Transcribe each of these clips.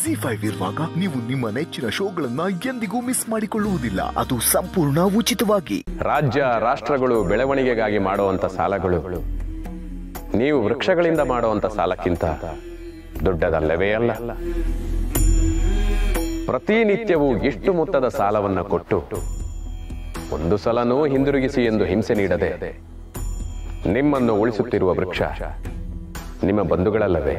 G five ಇರುವಾಗ ನೀವು ನಿಮ್ಮ ನೆಚ್ಚಿನ ಶೋಗಳನ್ನ ಎಂದಿಗೂ ಮಿಸ್ ಮಾಡಿಕೊಳ್ಳುವುದಿಲ್ಲ ಅದು ಸಂಪೂರ್ಣ ಉಚಿತವಾಗಿ ರಾಜ್ಯ ರಾಷ್ಟ್ರಗಳು ಬೆಳವಣಿಗೆಗಾಗಿ ಮಾಡುವಂತ ಸಾಲಗಳು ನೀವು ವೃಕ್ಷಗಳಿಂದ ಮಾಡುವಂತ ಸಾಲಕ್ಕಿಂತ ದೊಡ್ಡದಲ್ಲವೇ ಅಲ್ಲ ಪ್ರತಿನಿತ್ಯವೂ ಎಷ್ಟು ಮೊತ್ತದ ಸಾಲವನ್ನ ಕೊಟ್ಟು ಒಂದು ಸಲನೂ ಹಿಂದಿರುಗಿಸಿ ಎಂದು ಹಿಂಸೆ ನೀಡದೆ ನಿಮ್ಮನ್ನು ಉಳಿಸುತ್ತಿರುವ ವೃಕ್ಷ ನಿಮ್ಮ ಬಂಧುಗಳಲ್ಲವೇ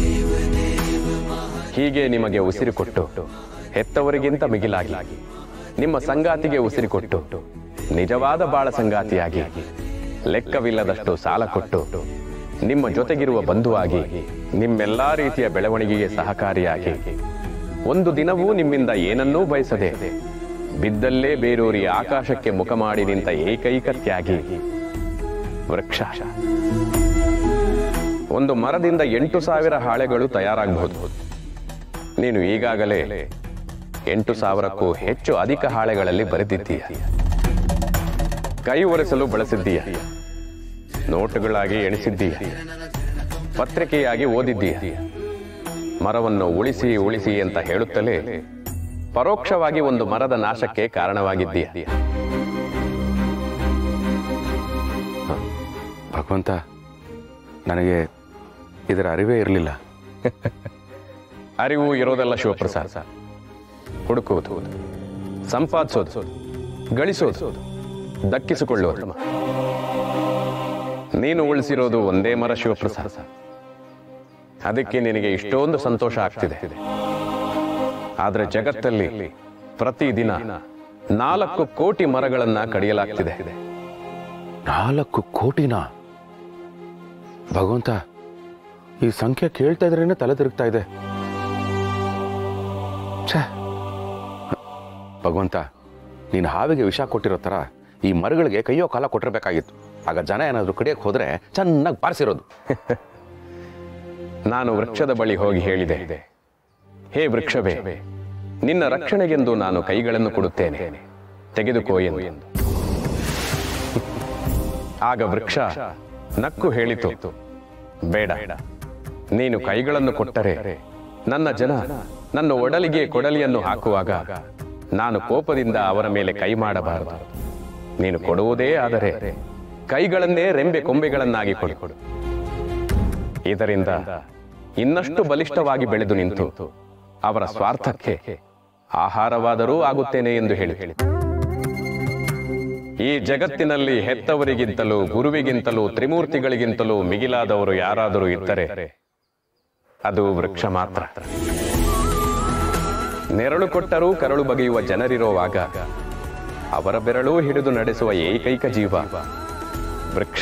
ಹೀಗೆ ನಿಮಗೆ ಉಸಿರು ಕೊಟ್ಟು ಹೆತ್ತವರಿಗಿಂತ ಮಿಗಿಲಾಗಿ ನಿಮ್ಮ ಸಂಗಾತಿಗೆ ಉಸಿರು ಕೊಟ್ಟು ನಿಜವಾದ ಬಾಳ ಸಂಗಾತಿಯಾಗಿ ಲೆಕ್ಕವಿಲ್ಲದಷ್ಟು ಸಾಲ ಕೊಟ್ಟು ನಿಮ್ಮ ಜೊತೆಗಿರುವ ಬಂಧುವಾಗಿ ನಿಮ್ಮೆಲ್ಲಾ ರೀತಿಯ ಬೆಳವಣಿಗೆಗೆ ಸಹಕಾರಿಯಾಗಿ ಒಂದು ದಿನವೂ ನಿಮ್ಮಿಂದ ಏನನ್ನೂ ಬಯಸದೆ ಬಿದ್ದಲ್ಲೇ ಬೇರೂರಿ ಆಕಾಶಕ್ಕೆ ಮುಖ ಮಾಡಿ ನಿಂತ ಏಕೈಕ ತ್ಯಾಗಿ ವೃಕ್ಷ ಒಂದು ಮರದಿಂದ ಎಂಟು ಸಾವಿರ ಹಾಳೆಗಳು ತಯಾರಾಗಬಹುದು ನೀನು ಈಗಾಗಲೇ ಎಂಟು ಸಾವಿರಕ್ಕೂ ಹೆಚ್ಚು ಅಧಿಕ ಹಾಳೆಗಳಲ್ಲಿ ಬರೆದಿದ್ದೀಯ ಕೈ ಒರೆಸಲು ಬಳಸಿದ್ದೀಯ ನೋಟುಗಳಾಗಿ ಎಣಿಸಿದ್ದೀಯ ಪತ್ರಿಕೆಯಾಗಿ ಓದಿದ್ದೀಯ ಮರವನ್ನು ಉಳಿಸಿ ಉಳಿಸಿ ಅಂತ ಹೇಳುತ್ತಲೇ ಪರೋಕ್ಷವಾಗಿ ಒಂದು ಮರದ ನಾಶಕ್ಕೆ ಕಾರಣವಾಗಿದ್ದೀಯ ಭಗವಂತ ನನಗೆ ಇದರ ಅರಿವೇ ಇರಲಿಲ್ಲ ಅರಿವು ಇರೋದೆಲ್ಲ ಶಿವಪ್ರಸಾದ್ ಹುಡುಕುವುದು ಸಂಪಾದಿಸೋದು ಗಳಿಸೋದು ದಕ್ಕಿಸಿಕೊಳ್ಳುವುದು ನೀನು ಉಳಿಸಿರೋದು ಒಂದೇ ಮರ ಶಿವಪ್ರಸಾದ್ ಅದಕ್ಕೆ ನಿನಗೆ ಇಷ್ಟೊಂದು ಸಂತೋಷ ಆಗ್ತಿದೆ ಆದ್ರೆ ಜಗತ್ತಲ್ಲಿ ಪ್ರತಿದಿನ ನಾಲ್ಕು ಕೋಟಿ ಮರಗಳನ್ನ ಕಡಿಯಲಾಗ್ತಿದೆ ನಾಲ್ಕು ಕೋಟಿನ ಭಗವಂತ ಈ ಸಂಖ್ಯೆ ಕೇಳ್ತಾ ಇದ್ರೇನೆ ತಲೆ ತಿರುಗ್ತಾ ಇದೆ ಛೇ ಭಗವಂತ ನೀನು ಹಾವಿಗೆ ವಿಷ ಕೊಟ್ಟಿರೋ ಥರ ಈ ಮರಗಳಿಗೆ ಕೈಯೋ ಕಾಲ ಕೊಟ್ಟಿರ್ಬೇಕಾಗಿತ್ತು ಆಗ ಜನ ಏನಾದರೂ ಕಡಿಯಕ್ಕೆ ಹೋದ್ರೆ ಚೆನ್ನಾಗಿ ಬಾರಿಸಿರೋದು ನಾನು ವೃಕ್ಷದ ಬಳಿ ಹೋಗಿ ಹೇಳಿದೆ ಹೇ ವೃಕ್ಷವೇ ನಿನ್ನ ರಕ್ಷಣೆಗೆಂದು ನಾನು ಕೈಗಳನ್ನು ಕೊಡುತ್ತೇನೆ ತೆಗೆದುಕೋ ಎಂದು ಆಗ ವೃಕ್ಷ ನಕ್ಕು ಹೇಳಿತು ಬೇಡ ನೀನು ಕೈಗಳನ್ನು ಕೊಟ್ಟರೆ ನನ್ನ ಜನ ನನ್ನ ಒಡಲಿಗೆ ಕೊಡಲಿಯನ್ನು ಹಾಕುವಾಗ ನಾನು ಕೋಪದಿಂದ ಅವರ ಮೇಲೆ ಕೈ ಮಾಡಬಾರದು ನೀನು ಕೊಡುವುದೇ ಆದರೆ ಕೈಗಳನ್ನೇ ರೆಂಬೆ ಕೊಂಬೆಗಳನ್ನಾಗಿ ಕೊಡು ಇದರಿಂದ ಇನ್ನಷ್ಟು ಬಲಿಷ್ಠವಾಗಿ ಬೆಳೆದು ನಿಂತು ಅವರ ಸ್ವಾರ್ಥಕ್ಕೆ ಆಹಾರವಾದರೂ ಆಗುತ್ತೇನೆ ಎಂದು ಹೇಳಿ ಈ ಜಗತ್ತಿನಲ್ಲಿ ಹೆತ್ತವರಿಗಿಂತಲೂ ಗುರುವಿಗಿಂತಲೂ ತ್ರಿಮೂರ್ತಿಗಳಿಗಿಂತಲೂ ಮಿಗಿಲಾದವರು ಯಾರಾದರೂ ಇದ್ದರೆ ಅದು ವೃಕ್ಷ ಮಾತ್ರ ನೆರಳು ಕೊಟ್ಟರೂ ಕರಳು ಬಗೆಯುವ ಜನರಿರುವಾಗ ಅವರ ಬೆರಳು ಹಿಡಿದು ನಡೆಸುವ ಏಕೈಕ ಜೀವ ವೃಕ್ಷ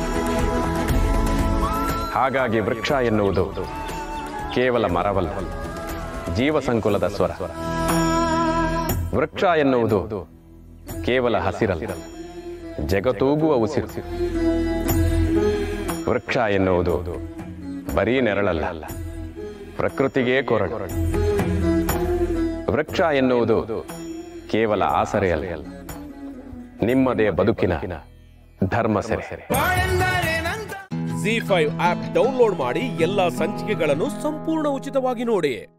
ಹಾಗಾಗಿ ವೃಕ್ಷ ಎನ್ನುವುದು ಕೇವಲ ಮರವಲ್ಲ ಜೀವ ಸಂಕುಲದ ಸ್ವರ ವೃಕ್ಷ ಎನ್ನುವುದು ಕೇವಲ ಹಸಿರಲ್ಲ ಜಗತ್ತೂಗುವ ಉಸಿರು ವೃಕ್ಷ ಎನ್ನುವುದು ಬರೀ ನೆರಳಲ್ಲ ಪ್ರಕೃತಿಗೆ ಕೊರಳು ವೃಕ್ಷ ಎನ್ನುವುದು ಕೇವಲ ಆಸರೆ ಅಲ್ಲ ನಿಮ್ಮದೇ ಬದುಕಿನ ಧರ್ಮ ಸೆರೆ ಜಿ ಫೈವ್ ಆಪ್ ಡೌನ್ಲೋಡ್ ಮಾಡಿ ಎಲ್ಲಾ ಸಂಚಿಕೆಗಳನ್ನು ಸಂಪೂರ್ಣ ಉಚಿತವಾಗಿ ನೋಡಿ